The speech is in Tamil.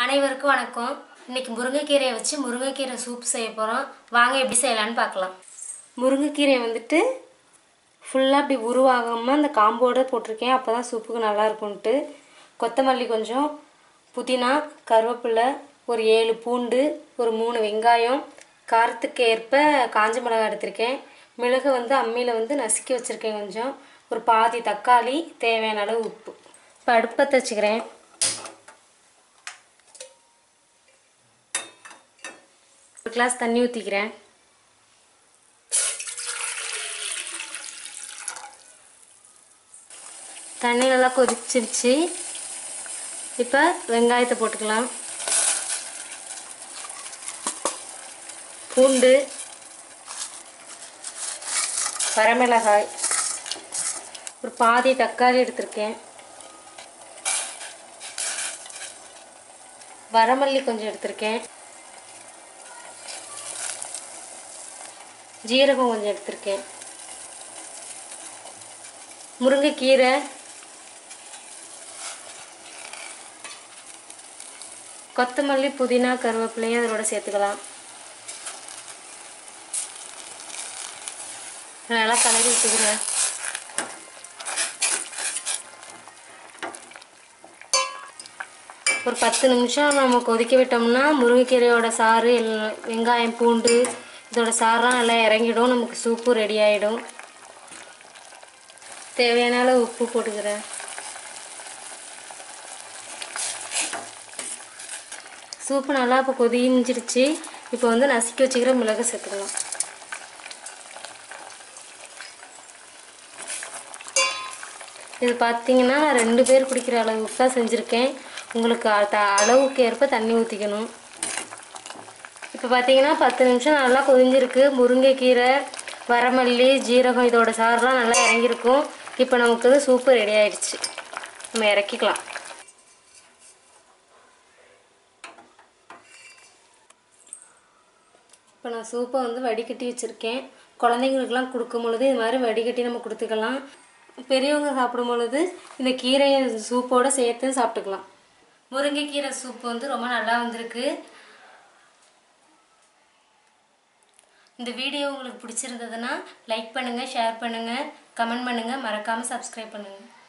அனைவருக்கும் வணக்கம் இன்னைக்கு முருங்கைக்கீரையை வச்சு முருங்கைக்கீரை சூப் செய்ய போகிறோம் வாங்க எப்படி செய்யலான்னு பார்க்கலாம் முருங்கைக்கீரையை வந்துட்டு ஃபுல்லாக அப்படி உருவாகாமல் அந்த காம்போடு போட்டிருக்கேன் அப்போ தான் சூப்புக்கு நல்லா இருக்கும்ன்ட்டு கொத்தமல்லி கொஞ்சம் புதினா கருவேப்பிலை ஒரு ஏழு பூண்டு ஒரு மூணு வெங்காயம் காரத்துக்கு ஏற்ப காஞ்ச மிளகாய் எடுத்திருக்கேன் மிளகு வந்து அம்மியில் வந்து நசுக்கி வச்சுருக்கேன் கொஞ்சம் ஒரு பாதி தக்காளி தேவையான அளவு உப்பு இப்போ அடுப்பத்தை வச்சுக்கிறேன் ஒரு கிளாஸ் தண்ணி ஊற்றிக்கிறேன் தண்ணி நல்லா கொதிச்சிருச்சு இப்போ வெங்காயத்தை போட்டுக்கலாம் பூண்டு வரமிளகாய் ஒரு பாதி தக்காளி எடுத்திருக்கேன் வரமல்லி கொஞ்சம் எடுத்திருக்கேன் ஜீரகம் கொஞ்சம் எடுத்திருக்கேன் முருங்கைக்கீரை கொத்தமல்லி புதினா கருவேப்பிலையும் அதோட சேர்த்துக்கலாம் நல்லா கலரி விட்டுக்கிறேன் ஒரு பத்து நிமிஷம் நம்ம கொதிக்க விட்டோம்னா முருங்கைக்கீரையோட சாறு எல்- வெங்காயம் பூண்டு இதோட சாரெலாம் நல்லா இறங்கிடும் நமக்கு சூப்பு ரெடி ஆகிடும் தேவையான அளவு உப்பு போட்டுக்கிறேன் சூப்பு நல்லா இப்போ கொதிஞ்சிருச்சு இப்போ வந்து நசுக்கி வச்சுக்கிற மிளகு சேர்த்துக்கலாம் இது பார்த்தீங்கன்னா நான் ரெண்டு பேர் குடிக்கிற அளவுக்கு தான் செஞ்சுருக்கேன் உங்களுக்கு அ- த- அளவுக்கு ஏற்ப தண்ணி ஊற்றிக்கணும் இப்போ பார்த்தீங்கன்னா பத்து நிமிஷம் நல்லா கொதிஞ்சிருக்கு முருங்கைக்கீரை வரமல்லி ஜீரகம் இதோட சாறுலாம் நல்லா இறங்கியிருக்கும் இப்போ நமக்கு வந்து சூப்பு ரெடி ஆயிடுச்சு நம்ம இறக்கிக்கலாம் இப்போ நான் சூப்பை வந்து வடிகட்டி வச்சுருக்கேன் குழந்தைங்களுக்குலாம் கொடுக்கும் பொழுது இது மாதிரி வடிகட்டி நம்ம கொடுத்துக்கலாம் பெரியவங்க சாப்பிடும் பொழுது இந்த கீரையை சூப்போடு சேர்த்து சாப்பிட்டுக்கலாம் முருங்கைக்கீரை சூப்பு வந்து ரொம்ப நல்லா வந்திருக்கு இந்த வீடியோ உங்களுக்கு பிடிச்சிருந்ததுன்னா லைக் பண்ணுங்கள் ஷேர் பண்ணுங்கள் கமெண்ட் பண்ணுங்கள் மறக்காமல் சப்ஸ்கிரைப் பண்ணுங்கள்